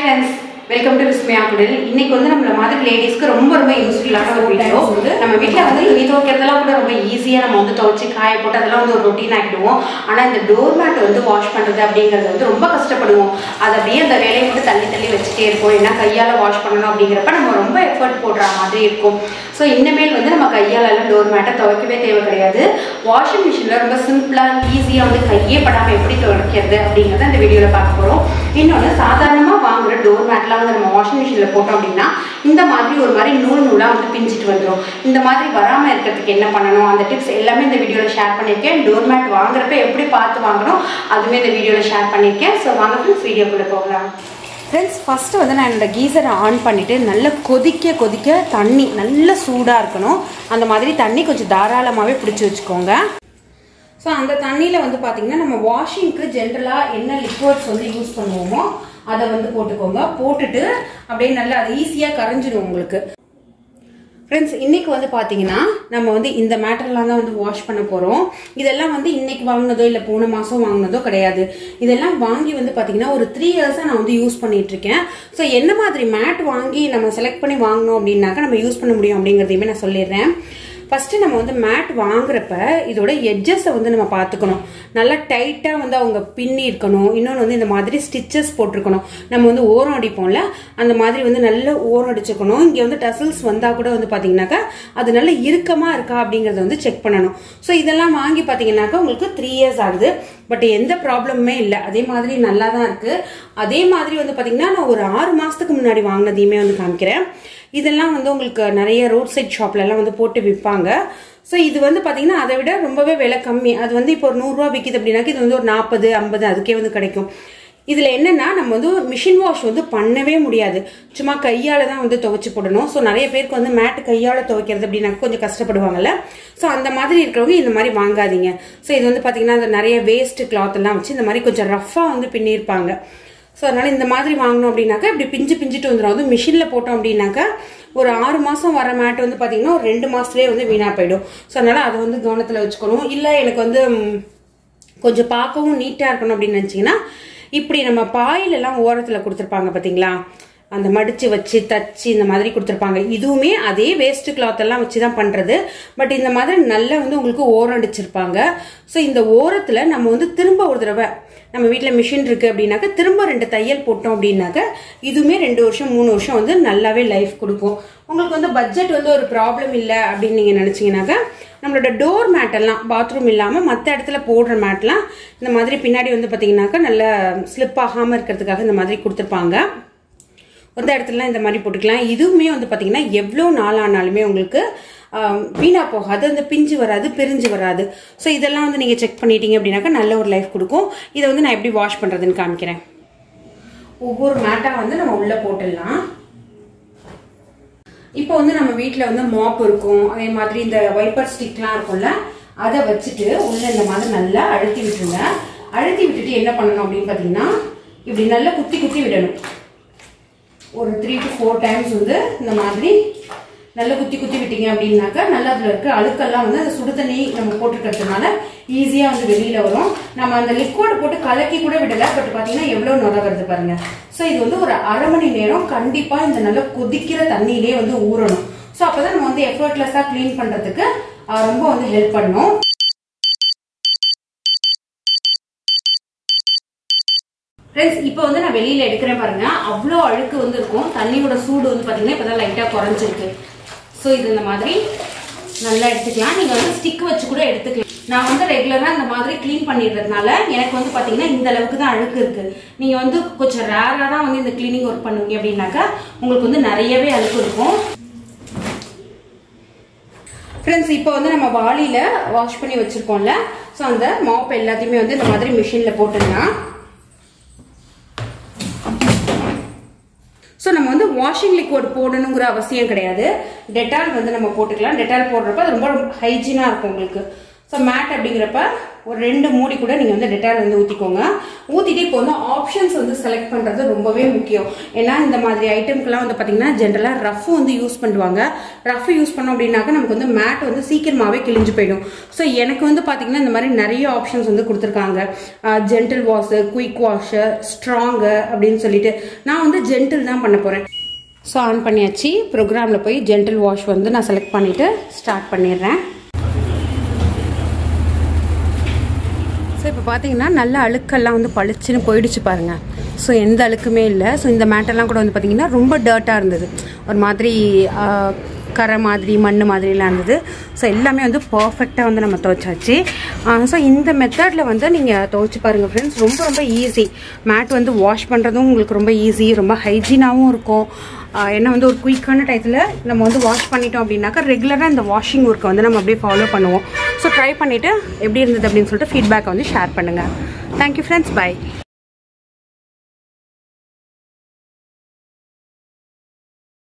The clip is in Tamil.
ஃப்ரெண்ட்ஸ் வெல்கம் டு விஸ்மயா குடில் இன்னைக்கு வந்து நம்மள மாதிரி லேடிஸ்க்கு ரொம்ப ரொம்ப யூஸ்ஃபுல்லான ஒரு வீடியோ நம்ம வீட்டில் வந்து துணி துவைக்கிறதெல்லாம் கூட ரொம்ப ஈஸியாக நம்ம வந்து துவைச்சி காய போட்டு அதெல்லாம் வந்து ஒரு ரொட்டீன் ஆகிடுவோம் ஆனால் இந்த டோர் மேட் வந்து வாஷ் பண்ணுறது அப்படிங்கிறது வந்து ரொம்ப கஷ்டப்படுவோம் அதை அப்படியே அந்த வேலையை வந்து தள்ளி தள்ளி வச்சுட்டே இருப்போம் ஏன்னா கையால் வாஷ் பண்ணணும் அப்படிங்கிறப்ப நம்ம ரொம்ப எஃபர்ட் போடுற மாதிரி இருக்கும் ஸோ இனிமேல் வந்து நம்ம கையால் எல்லாம் டோர் மேட்டை துவைக்கவே தேவை கிடையாது வாஷிங் மிஷினில் ரொம்ப சிம்பிளாக ஈஸியாக வந்து கையே படாமல் எப்படி துவைக்கிறது அப்படிங்கிறத இந்த வீடியோவில் பார்க்க போகிறோம் இன்னொன்று சாதாரணமாக வாங்குற டோர் மேட்லாம் வந்து நம்ம வாஷிங் மிஷினில் போட்டோம் அப்படின்னா இந்த மாதிரி ஒரு மாதிரி நூல் நூலாக வந்து பிஞ்சிட்டு வந்துடும் இந்த மாதிரி வராமல் இருக்கிறதுக்கு என்ன பண்ணணும் அந்த டிப்ஸ் எல்லாமே இந்த வீடியோவில் ஷேர் பண்ணியிருக்கேன் டோர் மேட் வாங்குறப்ப எப்படி பார்த்து வாங்கணும் அதுவுமே இந்த வீடியோவில் ஷேர் பண்ணியிருக்கேன் ஸோ வாங்க ஃப்ரெண்ட்ஸ் வீடியோக்குள்ளே போகலாம் ஃப்ரெண்ட்ஸ் ஃபஸ்ட்டு வந்து நான் என்னோட கீசரை ஆன் பண்ணிவிட்டு நல்லா கொதிக்க கொதிக்க தண்ணி நல்ல சூடாக இருக்கணும் அந்த மாதிரி தண்ணி கொஞ்சம் தாராளமாகவே பிடிச்சி வச்சுக்கோங்க ஸோ அந்த தண்ணியில் வந்து பார்த்தீங்கன்னா நம்ம வாஷிங்க்கு ஜென்ரலாக என்ன லிக்விட்ஸ் வந்து யூஸ் பண்ணுவோமோ அதை வந்து போட்டுக்கோங்க போட்டுட்டு அப்படியே நல்லா அது ஈஸியாக கரைஞ்சிடும் உங்களுக்கு ஃப்ரெண்ட்ஸ் இன்னைக்கு வந்து பார்த்தீங்கன்னா நம்ம வந்து இந்த மேட்டர்லாம் தான் வந்து வாஷ் பண்ண போகிறோம் இதெல்லாம் வந்து இன்னைக்கு வாங்கினதோ இல்லை போன மாதம் வாங்கினதோ கிடையாது இதெல்லாம் வாங்கி வந்து பார்த்தீங்கன்னா ஒரு த்ரீ இயர்ஸாக நான் வந்து யூஸ் பண்ணிட்டு இருக்கேன் ஸோ என்ன மாதிரி மேட் வாங்கி நம்ம செலக்ட் பண்ணி வாங்கினோம் அப்படின்னாக்கா நம்ம யூஸ் பண்ண முடியும் அப்படிங்கிறதையுமே நான் சொல்லிடுறேன் ஃபஸ்ட்டு நம்ம வந்து மேட் வாங்குறப்ப இதோட எட்ஜஸை வந்து நம்ம பார்த்துக்கணும் நல்லா டைட்டாக வந்து அவங்க பின்னி இருக்கணும் இன்னொன்று வந்து இந்த மாதிரி ஸ்டிச்சஸ் போட்டிருக்கணும் நம்ம வந்து ஓரம் அடிப்போம்ல அந்த மாதிரி வந்து நல்ல ஓரம் அடிச்சுக்கணும் இங்கே வந்து டசல்ஸ் வந்தால் கூட வந்து பார்த்தீங்கன்னாக்கா அது நல்ல இறுக்கமாக இருக்கா அப்படிங்கிறத வந்து செக் பண்ணணும் ஸோ இதெல்லாம் வாங்கி பார்த்தீங்கன்னாக்கா உங்களுக்கு த்ரீ இயர்ஸ் ஆகுது பட் எந்த ப்ராப்ளமுமே இல்லை அதே மாதிரி நல்லா தான் இருக்குது அதே மாதிரி வந்து பார்த்தீங்கன்னா நான் ஒரு ஆறு மாதத்துக்கு முன்னாடி வாங்கினதையுமே வந்து காமிக்கிறேன் இதெல்லாம் வந்து உங்களுக்கு நிறைய ரோட் சைட் ஷாப்லலாம் வந்து போட்டு விற்பாங்க ஸோ இது வந்து பார்த்தீங்கன்னா அதை விட ரொம்பவே விலை கம்மி அது வந்து இப்போ ஒரு நூறுரூவா விற்கிது அப்படின்னாக்க இது வந்து ஒரு நாற்பது ஐம்பது அதுக்கே வந்து கிடைக்கும் இதில் என்னென்னா நம்ம வந்து மிஷின் வாஷ் வந்து பண்ணவே முடியாது சும்மா கையால் தான் வந்து துவைச்சு போடணும் ஸோ நிறைய பேருக்கு வந்து மேட்டு கையால் துவைக்கிறது அப்படின்னா கொஞ்சம் கஷ்டப்படுவாங்கல்ல ஸோ அந்த மாதிரி இருக்கிறவங்க இந்த மாதிரி வாங்காதீங்க ஸோ இது வந்து பார்த்தீங்கன்னா அந்த நிறைய வேஸ்ட் கிளாத் எல்லாம் வச்சு இந்த மாதிரி கொஞ்சம் ரஃப்பாக வந்து பின்னிருப்பாங்க ஸோ அதனால் இந்த மாதிரி வாங்கினோம் அப்படின்னாக்கா இப்படி பிஞ்சு பிஞ்சிட்டு வந்துடும் அதுவும் மிஷினில் போட்டோம் அப்படின்னாக்கா ஒரு ஆறு மாதம் வர மேட் வந்து பார்த்தீங்கன்னா ஒரு ரெண்டு மாதத்துலேயே வந்து வீணாக போயிடும் ஸோ அதனால் அதை வந்து கவனத்தில் வச்சுக்கணும் இல்லை எனக்கு வந்து ம், கொஞ்சம் பார்க்கவும் நீட்டாக இருக்கணும் அப்படின்னு நினச்சிங்கன்னா இப்படி நம்ம பாயிலெல்லாம் ஓரத்தில் கொடுத்துருப்பாங்க பார்த்தீங்களா அந்த மடிச்சு வச்சு தச்சு இந்த மாதிரி கொடுத்துருப்பாங்க இதுவுமே அதே வேஸ்ட் கிளாத் எல்லாம் வச்சு தான் பண்றது பட் இந்த மாதிரி நல்லா வந்து உங்களுக்கு ஓரம் அடிச்சிருப்பாங்க ஸோ இந்த ஓரத்தில் நம்ம வந்து திரும்ப ஒரு தடவை நம்ம வீட்டில் மிஷின் இருக்கு அப்படின்னாக்கா திரும்ப ரெண்டு தையல் போட்டோம் அப்படின்னாக்கா இதுவுமே ரெண்டு வருஷம் மூணு வருஷம் வந்து நல்லாவே லைஃப் கொடுக்கும் உங்களுக்கு வந்து பட்ஜெட் வந்து ஒரு ப்ராப்ளம் இல்லை அப்படின்னு நீங்கள் நினச்சிங்கனாக்கா நம்மளோட டோர் மேட் எல்லாம் பாத்ரூம் இல்லாமல் மற்ற இடத்துல போடுற மேட்லாம் இந்த மாதிரி பின்னாடி வந்து பார்த்தீங்கன்னாக்கா நல்லா ஸ்லிப் ஆகாமல் இருக்கிறதுக்காக இந்த மாதிரி கொடுத்துருப்பாங்க ஒரு இடத்துலலாம் இந்த மாதிரி போட்டுக்கலாம் இதுவுமே வந்து பார்த்தீங்கன்னா எவ்வளோ நாள் ஆனாலுமே உங்களுக்கு ஆம், வீணா போகாது அந்த பிஞ்சு வராது பிரிஞ்சு வராது ஸோ இதெல்லாம் வந்து நீங்கள் செக் பண்ணிட்டீங்க அப்படின்னாக்கா நல்ல ஒரு லைஃப் கொடுக்கும் இதை வந்து நான் எப்படி வாஷ் பண்ணுறதுன்னு காமிக்கிறேன் ஒவ்வொரு மேட்டாக வந்து நம்ம உள்ளே போட்டுடலாம் இப்போ வந்து நம்ம வீட்டில் வந்து மாப் இருக்கும் அதே மாதிரி இந்த வைப்பர் ஸ்டிக்லாம் இருக்கும்ல அதை வச்சுட்டு உள்ள இந்த மாதிரி நல்லா அழுத்தி விட்டுருங்க அழுத்தி விட்டுட்டு என்ன பண்ணணும் அப்படின்னு பார்த்தீங்கன்னா இப்படி நல்லா குத்தி குத்தி விடணும் ஒரு த்ரீ டு ஃபோர் டைம்ஸ் வந்து இந்த மாதிரி நல்லா குத்தி குத்தி விட்டீங்க அப்படின்னாக்கா நல்லா அதில் இருக்க அழுக்கெல்லாம் வந்து அந்த சுடு தண்ணி நம்ம போட்டுக்கிறதுனால ஈஸியாக வந்து வெளியில் வரும் நம்ம அந்த லிக்விட் போட்டு கலக்கி கூட விடலை பட் பார்த்தீங்கன்னா எவ்வளோ நுர வருது பாருங்க ஸோ இது வந்து ஒரு அரை மணி நேரம் கண்டிப்பாக இந்த நல்லா கொதிக்கிற தண்ணியிலே வந்து ஊறணும் ஸோ அப்போ தான் நம்ம வந்து எஃபர்ட்லெஸ்ஸாக க்ளீன் பண்ணுறதுக்கு ரொம்ப வந்து ஹெல்ப் பண்ணும் ஃப்ரெண்ட்ஸ் இப்போ வந்து நான் வெளியில எடுக்கிறேன் பாருங்க அவ்வளோ அழுக்கு வந்து இருக்கும் தண்ணியோட சூடு வந்து பார்த்தீங்கன்னா இப்போ தான் லைட்டாக குறைஞ்சிருக்கு ஸோ இது இந்த மாதிரி நல்லா எடுத்துக்கலாம் நீங்கள் வந்து ஸ்டிக் வச்சு கூட எடுத்துக்கலாம் நான் வந்து ரெகுலராக இந்த மாதிரி க்ளீன் பண்ணிடுறதுனால எனக்கு வந்து பார்த்தீங்கன்னா இந்த அளவுக்கு தான் அழுக்கு இருக்கு நீங்கள் வந்து கொஞ்சம் ரேராக தான் வந்து இந்த க்ளீனிங் ஒர்க் பண்ணுவீங்க அப்படின்னாக்கா உங்களுக்கு வந்து நிறையவே அழுக்கு இருக்கும் ஃப்ரெண்ட்ஸ் இப்போ வந்து நம்ம வாளியில் வாஷ் பண்ணி வச்சுருக்கோம்ல ஸோ அந்த மாப் எல்லாத்தையுமே வந்து இந்த மாதிரி மிஷினில் போட்டுடலாம் ஸோ நம்ம வந்து வாஷிங் லிக்விட் போடணுங்கிற அவசியம் கிடையாது டெட்டால் வந்து நம்ம போட்டுக்கலாம் டெட்டால் போடுறப்ப அது ரொம்ப ஹைஜீனாக இருக்கும் உங்களுக்கு ஸோ மேட் அப்படிங்கிறப்ப ஒரு ரெண்டு மூடி கூட நீங்கள் வந்து டெட்டால் வந்து ஊற்றிக்கோங்க ஊற்றிட்டு இப்போ வந்து ஆப்ஷன்ஸ் வந்து செலக்ட் பண்ணுறது ரொம்பவே முக்கியம் ஏன்னா இந்த மாதிரி ஐட்டம்க்கெல்லாம் வந்து பார்த்தீங்கன்னா ஜென்ரலாக ரஃப் வந்து யூஸ் பண்ணுவாங்க ரஃப் யூஸ் பண்ணோம் அப்படின்னாக்க நமக்கு வந்து மேட் வந்து சீக்கிரமாகவே கிழிஞ்சு போயிடும் ஸோ எனக்கு வந்து பார்த்தீங்கன்னா இந்த மாதிரி நிறைய ஆப்ஷன்ஸ் வந்து கொடுத்துருக்காங்க gentle wash quick wash strong அப்படின்னு சொல்லிட்டு நான் வந்து ஜென்டில் தான் பண்ண போகிறேன் ஸோ ஆன் பண்ணியாச்சு ப்ரோக்ராமில் போய் ஜென்டில் வாஷ் வந்து நான் செலக்ட் பண்ணிவிட்டு ஸ்டார்ட் பண்ணிடுறேன் ஸோ இப்போ பார்த்தீங்கன்னா நல்ல அழுக்கெல்லாம் வந்து பளிச்சுன்னு போயிடுச்சு பாருங்கள் ஸோ எந்த அழுக்குமே இல்லை ஸோ இந்த மேட்டெல்லாம் கூட வந்து பார்த்தீங்கன்னா ரொம்ப டர்ட்டாக இருந்தது ஒரு மாதிரி ஆ, கரை மாதிரி மண் மாதிரிலாம் இருந்தது ஸோ எல்லாமே வந்து பர்ஃபெக்டாக வந்து நம்ம துவைச்சாச்சு ஸோ இந்த மெத்தடில் வந்து நீங்கள் துவைச்சு பாருங்கள் ஃப்ரெண்ட்ஸ் ரொம்ப ரொம்ப ஈஸி மேட் வந்து வாஷ் பண்ணுறதும் உங்களுக்கு ரொம்ப ஈஸி ரொம்ப ஹைஜீனாகவும் இருக்கும் ஆஹ் ஏன்னா வந்து ஒரு குயிக்கான டயத்தில் நம்ம வந்து வாஷ் பண்ணிட்டோம் அப்படின்னாக்கா ரெகுலராக இந்த வாஷிங் ஒர்க்கை வந்து நம்ம அப்படியே ஃபாலோ பண்ணுவோம் ஸோ ட்ரை பண்ணிவிட்டு எப்படி இருந்தது அப்படின்னு சொல்லிட்டு ஃபீட்பேக்கை வந்து ஷேர் பண்ணுங்கள் தேங்க்யூ ஃப்ரெண்ட்ஸ் பை